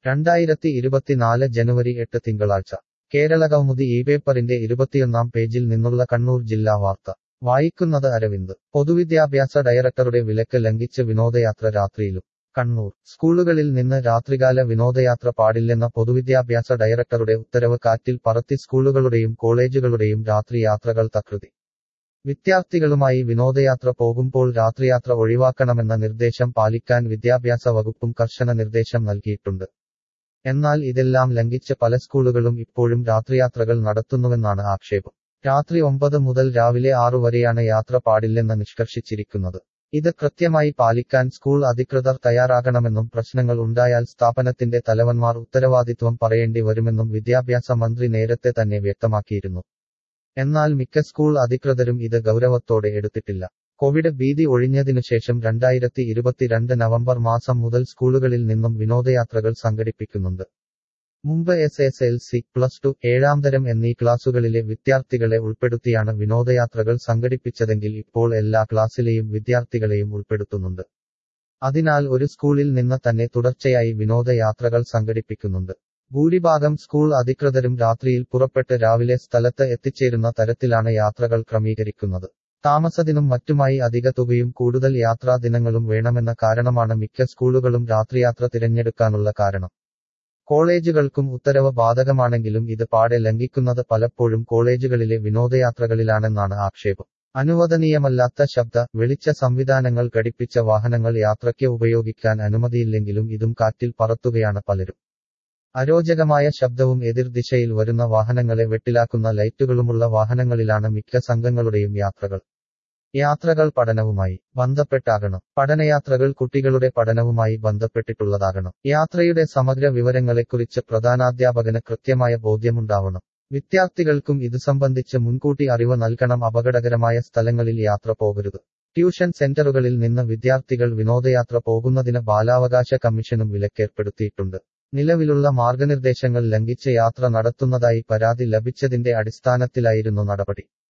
രണ്ടായിരത്തി ഇരുപത്തിനാല് ജനുവരി എട്ട് തിങ്കളാഴ്ച കേരളകൗമുദി ഈ പേപ്പറിന്റെ ഇരുപത്തിയൊന്നാം പേജിൽ നിന്നുള്ള കണ്ണൂർ ജില്ലാ വാർത്ത വായിക്കുന്നത് അരവിന്ദ് പൊതുവിദ്യാഭ്യാസ ഡയറക്ടറുടെ വിലക്ക് ലംഘിച്ച് വിനോദയാത്ര രാത്രിയിലും കണ്ണൂർ സ്കൂളുകളിൽ നിന്ന് രാത്രികാല വിനോദയാത്ര പാടില്ലെന്ന പൊതുവിദ്യാഭ്യാസ ഡയറക്ടറുടെ ഉത്തരവ് കാറ്റിൽ പറത്തി സ്കൂളുകളുടെയും കോളേജുകളുടെയും രാത്രി യാത്രകൾ തകൃതി വിദ്യാർത്ഥികളുമായി വിനോദയാത്ര പോകുമ്പോൾ രാത്രിയാത്ര ഒഴിവാക്കണമെന്ന നിർദ്ദേശം പാലിക്കാൻ വിദ്യാഭ്യാസ വകുപ്പും കർശന നിർദ്ദേശം നൽകിയിട്ടുണ്ട് എന്നാൽ ഇതെല്ലാം ലംഘിച്ച് പല സ്കൂളുകളും ഇപ്പോഴും രാത്രിയാത്രകൾ നടത്തുന്നുവെന്നാണ് ആക്ഷേപം രാത്രി ഒമ്പത് മുതൽ രാവിലെ ആറു വരെയാണ് യാത്ര പാടില്ലെന്ന് നിഷ്കർഷിച്ചിരിക്കുന്നത് ഇത് കൃത്യമായി പാലിക്കാൻ സ്കൂൾ അധികൃതർ തയ്യാറാകണമെന്നും പ്രശ്നങ്ങൾ ഉണ്ടായാൽ സ്ഥാപനത്തിന്റെ തലവന്മാർ ഉത്തരവാദിത്വം പറയേണ്ടി വരുമെന്നും വിദ്യാഭ്യാസ മന്ത്രി നേരത്തെ തന്നെ വ്യക്തമാക്കിയിരുന്നു എന്നാൽ മിക്ക സ്കൂൾ അധികൃതരും ഇത് ഗൗരവത്തോടെ എടുത്തിട്ടില്ല കോവിഡ് ഭീതി ഒഴിഞ്ഞതിനുശേഷം രണ്ടായിരത്തി ഇരുപത്തിരണ്ട് നവംബർ മാസം മുതൽ സ്കൂളുകളിൽ നിന്നും വിനോദയാത്രകൾ സംഘടിപ്പിക്കുന്നുണ്ട് മുമ്പ് S S L C plus two ഏഴാം തരം എന്നീ ക്ലാസുകളിലെ വിദ്യാർത്ഥികളെ ഉൾപ്പെടുത്തിയാണ് വിനോദയാത്രകൾ സംഘടിപ്പിച്ചതെങ്കിൽ ഇപ്പോൾ എല്ലാ ക്ലാസ്സിലെയും വിദ്യാർത്ഥികളെയും ഉൾപ്പെടുത്തുന്നുണ്ട് അതിനാൽ ഒരു സ്കൂളിൽ നിന്ന് തന്നെ തുടർച്ചയായി വിനോദയാത്രകൾ സംഘടിപ്പിക്കുന്നുണ്ട് ഭൂരിഭാഗം സ്കൂൾ അധികൃതരും രാത്രിയിൽ പുറപ്പെട്ട് രാവിലെ സ്ഥലത്ത് എത്തിച്ചേരുന്ന തരത്തിലാണ് യാത്രകൾ ക്രമീകരിക്കുന്നത് താമസത്തിനും മറ്റുമായി അധിക തുകയും കൂടുതൽ യാത്രാ ദിനങ്ങളും വേണമെന്ന കാരണമാണ് മിക്ക സ്കൂളുകളും രാത്രിയാത്ര തിരഞ്ഞെടുക്കാനുള്ള കാരണം കോളേജുകൾക്കും ഉത്തരവ് ബാധകമാണെങ്കിലും ഇത് പാടെ ലംഘിക്കുന്നത് പലപ്പോഴും കോളേജുകളിലെ വിനോദയാത്രകളിലാണെന്നാണ് ആക്ഷേപം അനുവദനീയമല്ലാത്ത ശബ്ദ വെളിച്ച സംവിധാനങ്ങൾ ഘടിപ്പിച്ച വാഹനങ്ങൾ യാത്രയ്ക്ക് ഉപയോഗിക്കാൻ അനുമതിയില്ലെങ്കിലും ഇതും കാറ്റിൽ പറത്തുകയാണ് പലരും അരോചകമായ ശബ്ദവും എതിർദിശയിൽ വരുന്ന വാഹനങ്ങളെ വെട്ടിലാക്കുന്ന ലൈറ്റുകളുമുള്ള വാഹനങ്ങളിലാണ് മിക്ക സംഘങ്ങളുടെയും യാത്രകൾ യാത്രകൾ പഠനവുമായി ബന്ധപ്പെട്ടാകണം പഠനയാത്രകൾ കുട്ടികളുടെ പഠനവുമായി ബന്ധപ്പെട്ടിട്ടുള്ളതാകണം യാത്രയുടെ സമഗ്ര വിവരങ്ങളെക്കുറിച്ച് പ്രധാനാധ്യാപകന് കൃത്യമായ ബോധ്യമുണ്ടാവണം വിദ്യാർത്ഥികൾക്കും ഇത് സംബന്ധിച്ച് മുൻകൂട്ടി അറിവ് നൽകണം അപകടകരമായ സ്ഥലങ്ങളിൽ യാത്ര പോകരുത് ട്യൂഷൻ സെന്ററുകളിൽ നിന്ന് വിദ്യാർത്ഥികൾ വിനോദയാത്ര പോകുന്നതിന് ബാലാവകാശ കമ്മീഷനും വിലക്കേർപ്പെടുത്തിയിട്ടുണ്ട് നിലവിലുള്ള മാർഗനിർദ്ദേശങ്ങൾ ലംഘിച്ച് യാത്ര നടത്തുന്നതായി പരാതി ലഭിച്ചതിന്റെ അടിസ്ഥാനത്തിലായിരുന്നു നടപടി